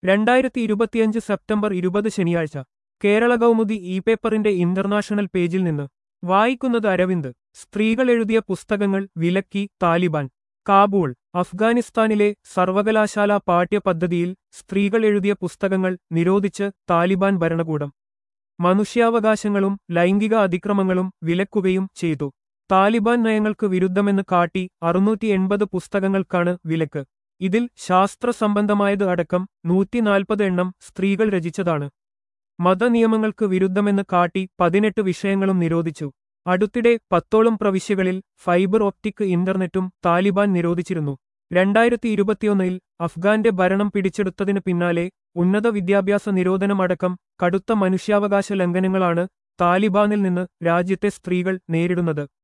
രണ്ടായിരത്തി ഇരുപത്തിയഞ്ച് സെപ്റ്റംബർ ഇരുപത് ശനിയാഴ്ച കേരള കൗമുദി ഇ പേപ്പറിന്റെ ഇന്റർനാഷണൽ പേജിൽ നിന്ന് വായിക്കുന്നത് അരവിന്ദ് സ്ത്രീകൾ എഴുതിയ പുസ്തകങ്ങൾ വിലക്കി താലിബാൻ കാബൂൾ അഫ്ഗാനിസ്ഥാനിലെ സർവകലാശാല പാഠ്യപദ്ധതിയിൽ സ്ത്രീകൾ എഴുതിയ പുസ്തകങ്ങൾ നിരോധിച്ച് താലിബാൻ ഭരണകൂടം മനുഷ്യാവകാശങ്ങളും ലൈംഗിക അതിക്രമങ്ങളും വിലക്കുകയും ചെയ്തു താലിബാൻ നയങ്ങൾക്ക് വിരുദ്ധമെന്ന് കാട്ടി അറുന്നൂറ്റി എൺപത് പുസ്തകങ്ങൾക്കാണ് വിലക്ക് ഇതിൽ ശാസ്ത്ര സംബന്ധമായത് അടക്കം നൂറ്റിനാൽപ്പത് എണ്ണം സ്ത്രീകൾ രചിച്ചതാണ് മതനിയമങ്ങൾക്ക് വിരുദ്ധമെന്ന് കാട്ടി പതിനെട്ട് വിഷയങ്ങളും നിരോധിച്ചു അടുത്തിടെ പത്തോളം പ്രവിശ്യകളിൽ ഫൈബർ ഒപ്റ്റിക് ഇന്റർനെറ്റും താലിബാൻ നിരോധിച്ചിരുന്നു രണ്ടായിരത്തി ഇരുപത്തിയൊന്നിൽ അഫ്ഗാന്റെ ഭരണം പിടിച്ചെടുത്തതിന് പിന്നാലെ ഉന്നത വിദ്യാഭ്യാസ നിരോധനമടക്കം കടുത്ത മനുഷ്യാവകാശ ലംഘനങ്ങളാണ് താലിബാനിൽ നിന്ന് രാജ്യത്തെ സ്ത്രീകൾ നേരിടുന്നത്